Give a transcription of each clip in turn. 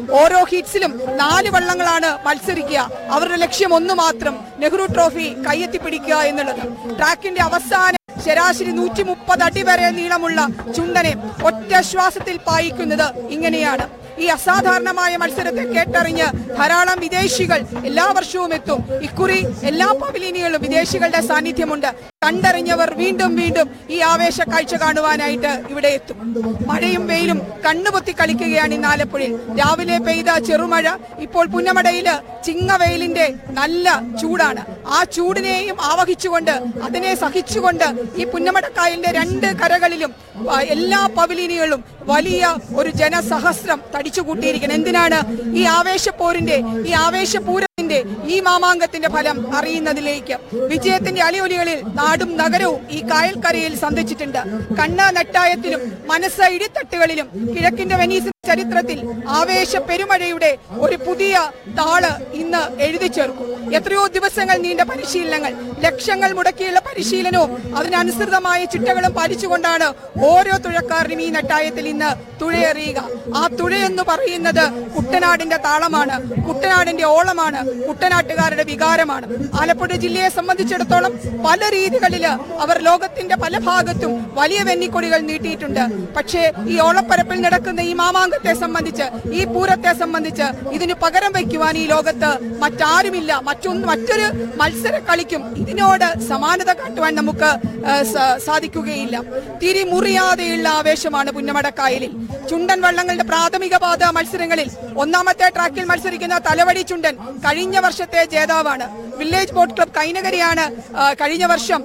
ഓരോ ഹിറ്റ്സിലും നാല് വള്ളങ്ങളാണ് മത്സരിക്കുക അവരുടെ ലക്ഷ്യം ഒന്ന് മാത്രം നെഹ്റു ട്രോഫി കയ്യെത്തിപ്പിടിക്കുക എന്നുള്ളത് ട്രാക്കിന്റെ അവസാന ശരാശരി നൂറ്റി മുപ്പത് അടി വരെ നീളമുള്ള ചുണ്ടനെ ഒറ്റ ശ്വാസത്തിൽ പായിക്കുന്നത് ഇങ്ങനെയാണ് ഈ അസാധാരണമായ മത്സരത്തെ കേട്ടറിഞ്ഞ് ധാരാളം വിദേശികൾ എല്ലാ വർഷവും എത്തും ഇക്കുറി എല്ലാ പവലിയനുകളിലും വിദേശികളുടെ സാന്നിധ്യമുണ്ട് കണ്ടറിഞ്ഞവർ വീണ്ടും വീണ്ടും ഈ ആവേശ കാഴ്ച കാണുവാനായിട്ട് ഇവിടെ എത്തും മഴയും വെയിലും കണ്ണുപൊത്തി കളിക്കുകയാണ് ഇന്ന് ആലപ്പുഴയിൽ രാവിലെ പെയ്ത ചെറുമഴ ഇപ്പോൾ പുന്നമടയില് ചിങ്ങവെയിലിന്റെ നല്ല ചൂടാണ് ആ ചൂടിനെയും ആവഹിച്ചുകൊണ്ട് അതിനെ സഹിച്ചുകൊണ്ട് ഈ പുന്നമടക്കായലിന്റെ രണ്ട് കരകളിലും ആ, എല്ലാ പവലിയനുകളിലും വലിയ ഒരു ജനസഹസ്രം തടിച്ചുകൂട്ടിയിരിക്കണം എന്തിനാണ് ഈ ആവേശപ്പോരിന്റെ ഈ ആവേശപൂരത്തിന്റെ ഈ മാമാങ്കത്തിന്റെ ഫലം അറിയുന്നതിലേക്ക് വിജയത്തിന്റെ അലിയൊലികളിൽ നാടും നഗരവും ഈ കായൽക്കരയിൽ സന്ധിച്ചിട്ടുണ്ട് കണ്ണ നെട്ടായത്തിലും മനസ്സ് ഇടിത്തട്ടുകളിലും കിഴക്കിന്റെ വെനീസിന്റെ ചരിത്രത്തിൽ ആവേശ പെരുമഴയുടെ ഒരു പുതിയ താള് ഇന്ന് എഴുതി ചേർക്കും എത്രയോ ദിവസങ്ങൾ നീണ്ട പരിശീലനങ്ങൾ ലക്ഷങ്ങൾ മുടക്കിയുള്ള പരിശീലനവും അതിനനുസൃതമായ ചിട്ടകളും പാലിച്ചുകൊണ്ടാണ് ഓരോ തുഴക്കാരനും ഈ നെട്ടായത്തിൽ ഇന്ന് തുഴയെറിയുക ആ തുഴയെന്ന് പറയുന്നത് കുട്ടനാടിന്റെ താളമാണ് കുട്ടനാടിന്റെ ഓളമാണ് കുട്ടനാട്ടുകാരുടെ വികാരമാണ് ആലപ്പുഴ ജില്ലയെ സംബന്ധിച്ചിടത്തോളം പല രീതികളില് അവർ ലോകത്തിന്റെ പല ഭാഗത്തും വലിയ വെന്നിക്കൊടികൾ നീട്ടിയിട്ടുണ്ട് പക്ഷേ ഈ ഓളപ്പരപ്പിൽ നടക്കുന്ന ഈ മാമാങ്കത്തെ സംബന്ധിച്ച് ഈ പൂരത്തെ സംബന്ധിച്ച് ഇതിന് പകരം വയ്ക്കുവാൻ ഈ ലോകത്ത് മറ്റാരുമില്ല മറ്റൊന്ന് മറ്റൊരു മത്സര കളിക്കും ഇതിനോട് സമാനത കാട്ടുവാൻ നമുക്ക് ആ, സ- സാധിക്കുകയില്ല തിരിമുറിയാതെയുള്ള ആവേശമാണ് പുന്നമടക്കായലിൽ ചുണ്ടൻ വള്ളങ്ങളുടെ പ്രാഥമിക പാത മത്സരങ്ങളിൽ ഒന്നാമത്തെ ട്രാക്കിൽ മത്സരിക്കുന്ന തലവടി ചുണ്ടൻ കഴിഞ്ഞ വർഷത്തെ ജേതാവാണ് വില്ലേജ് ബോട്ട് ക്ലബ് കൈനകരിയാണ് ആ, കഴിഞ്ഞ വർഷം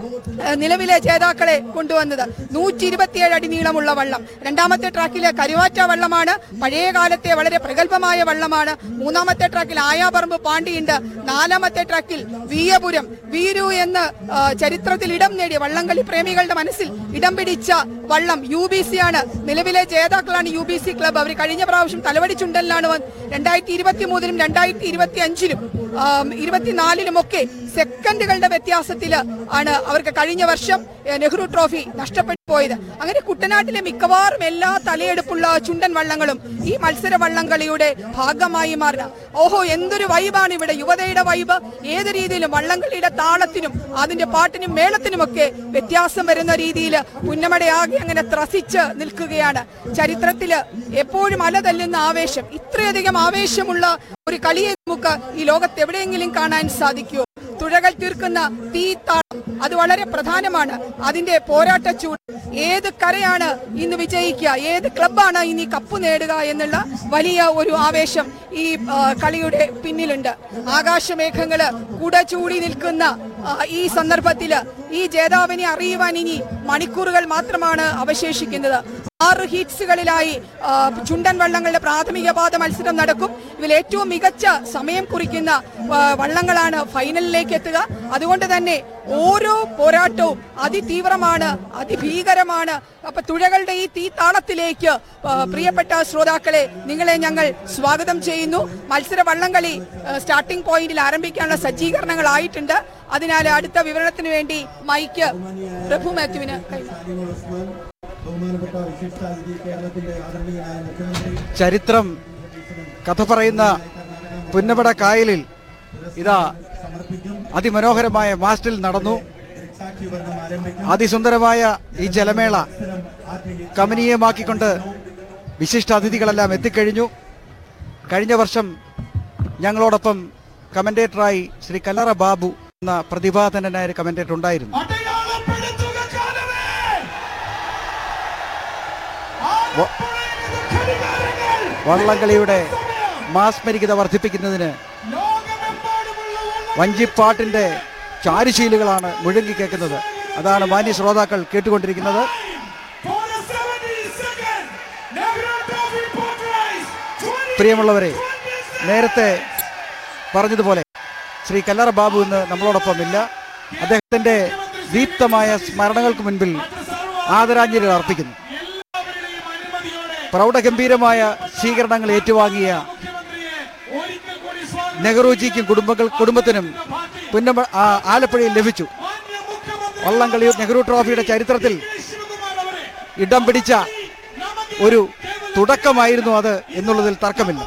ആ, നിലവിലെ ജേതാക്കളെ കൊണ്ടുവന്നത് നൂറ്റി ഇരുപത്തിയേഴ് അടി നീളമുള്ള വള്ളം രണ്ടാമത്തെ ട്രാക്കിലെ കരുവാറ്റ വള്ളമാണ് പഴയ കാലത്തെ വളരെ പ്രഗത്ഭമായ വള്ളമാണ് മൂന്നാമത്തെ ട്രാക്കിൽ ആയാപറമ്പ് പാണ്ടിയുണ്ട് നാലാമത്തെ ട്രാക്കിൽ വീയപുരം വീരു എന്ന് ആ, ചരിത്രത്തിൽ ഇടം നേടിയ വള്ളംകളി പ്രേമികളുടെ മനസ്സിൽ ഇടം പിടിച്ച വള്ളം യു ബി സി ആണ് നിലവിലെ ജേതാക്കളാണ് യു ബി സി ക്ലബ് അവർ കഴിഞ്ഞ പ്രാവശ്യം തലവടി ചുണ്ടലിലാണ് വന്ന് രണ്ടായിരത്തി ഇരുപത്തി മൂന്നിലും രണ്ടായിരത്തി ഇരുപത്തി അഞ്ചിലും ഇരുപത്തിനാലിലും ഒക്കെ സെക്കൻഡുകളുടെ വ്യത്യാസത്തിൽ ആണ് അവർക്ക് കഴിഞ്ഞ വർഷം ഏ, നെഹ്റു ട്രോഫി നഷ്ടപ്പെട്ടു പോയത് അങ്ങനെ കുട്ടനാട്ടിലെ മിക്കവാറും എല്ലാ തലയെടുപ്പുള്ള ചുണ്ടൻ വള്ളങ്ങളും ഈ മത്സര വള്ളംകളിയുടെ ഭാഗമായി മാറുക ഓഹോ എന്തൊരു വൈബാണ് ഇവിടെ യുവതയുടെ വൈബ് ഏത് രീതിയിലും വള്ളംകളിയുടെ താളത്തിനും അതിന്റെ പാട്ടിനും മേളത്തിനുമൊക്കെ വ്യത്യാസം വരുന്ന രീതിയിൽ പുന്നമടയാകെ അങ്ങനെ ത്രസിച്ച് നിൽക്കുകയാണ് ചരിത്രത്തില് എപ്പോഴും അലതല്ലുന്ന ആവേശം ഇത്രയധികം ആവേശമുള്ള ഒരു കളിയെ നമുക്ക് ഈ ലോകത്ത് എവിടെയെങ്കിലും കാണാൻ സാധിക്കുമോ തുഴകൾ തീർക്കുന്ന തീത്താളം അത് വളരെ പ്രധാനമാണ് അതിന്റെ പോരാട്ട ചൂട് ഏത് കരയാണ് ഇന്ന് വിജയിക്കുക ഏത് ക്ലബാണ് ഇന്ന് ഈ കപ്പ് നേടുക എന്നുള്ള വലിയ ഒരു ആവേശം ഈ ആ, കളിയുടെ പിന്നിലുണ്ട് ആകാശമേഘങ്ങള് കുട ചൂടി നിൽക്കുന്ന ആ, ഈ സന്ദർഭത്തില് ഈ ജേതാവിനെ അറിയുവാൻ ഇനി മണിക്കൂറുകൾ മാത്രമാണ് അവശേഷിക്കുന്നത് ആറ് ഹീറ്റ്സുകളിലായി ആ, ചുണ്ടൻ വള്ളങ്ങളുടെ പ്രാഥമിക പാത മത്സരം നടക്കും ഇതിൽ ഏറ്റവും മികച്ച സമയം കുറിക്കുന്ന ആ, വള്ളങ്ങളാണ് ഫൈനലിലേക്ക് എത്തുക അതുകൊണ്ട് തന്നെ ഓരോ പോരാട്ടവും അതിതീവ്രമാണ് അതിഭീകരമാണ് അപ്പൊ തുഴകളുടെ ഈ തീത്താളത്തിലേക്ക് ആ, പ്രിയപ്പെട്ട ശ്രോതാക്കളെ നിങ്ങളെ ഞങ്ങൾ സ്വാഗതം ചെയ്യുന്നു മത്സര വള്ളംകളി ആ, സ്റ്റാർട്ടിംഗ് പോയിന്റിൽ ആരംഭിക്കാനുള്ള സജ്ജീകരണങ്ങളായിട്ടുണ്ട് അതിനാൽ അടുത്ത വിവരണത്തിന് വേണ്ടി മൈക്ക് പ്രഭു മാത്യുവിന് കൈമാറും ബഹുമാനപ്പെട്ട വിശിഷ്ടാതിഥി കേരളത്തിന്റെ ആദരണീയനായ മുഖ്യമന്ത്രി ചരിത്രം കഥ പറയുന്ന പുന്നമട കായലിൽ ഇതാ അതിമനോഹരമായ മാസ്റ്റിൽ നടന്നു സാക്ഷിവർഗം ആരംഭിക്കും അതിസുന്ദരമായ ഈ ജലമേള കമനീയമാക്കിക്കൊണ്ട് വിശിഷ്ട അതിഥികളെല്ലാം എത്തിക്കഴിഞ്ഞു കഴിഞ്ഞ വർഷം ഞങ്ങളോടൊപ്പം കമന്റേറ്ററായി ശ്രീ കല്ലറ ബാബു എന്ന പ്രതിഭാധനനായ ഒരു കമന്റേറ്റർ ഉണ്ടായിരുന്നു അടയാളപ്പെടുത്തുക കാലമേ വ- വള്ളംകളിയുടെ മാസ്മരികത വർദ്ധിപ്പിക്കുന്നതിന് ലോകമെമ്പാടുമുള്ള വഞ്ചിപ്പാട്ടിന്റെ ചാരുശീലുകളാണ് മുഴങ്ങി കേൾക്കുന്നത് അതാണ് മാന്യ ശ്രോതാക്കൾ കേട്ടുകൊണ്ടിരിക്കുന്നത് For a 70 second Nehru Trophy boat race 20 പ്രിയമുള്ളവരെ നേരത്തെ പറഞ്ഞതുപോലെ ശ്രീ കല്ലറ ബാബു ഇന്ന് നമ്മളോടൊപ്പം ഇല്ല അദ്ദേഹത്തിന്റെ ദീപ്തമായ സ്മരണകൾക്ക് മുൻപിൽ ആദരാഞ്ജലികൾ അർപ്പിക്കുന്നു എല്ലാവരുടെയും അനുമതിയോടെ പ്രൗഢഗംഭീരമായ സ്വീകരണങ്ങൾ ഏറ്റുവാങ്ങിയ മുഖ്യമന്ത്രിയെ ഒരിക്കൽ കൂടി സ്വാഗതം നെഹ്റുജിക്കും കുടുംബങ്ങൾ കുടുംബത്തിനും പുന്നമ ആ, ആലപ്പുഴയിൽ ലഭിച്ചു മാന്യ മുഖ്യമന്ത്രി വള്ളംകളി നെഹ്റു ട്രോഫിയുടെ ചരിത്രത്തിൽ ശിവകുമാർ അവരെ ഇടം പിടിച്ച ഒരു തുടക്കമായിരുന്നു അത് എന്നുള്ളതിൽ തർക്കമില്ല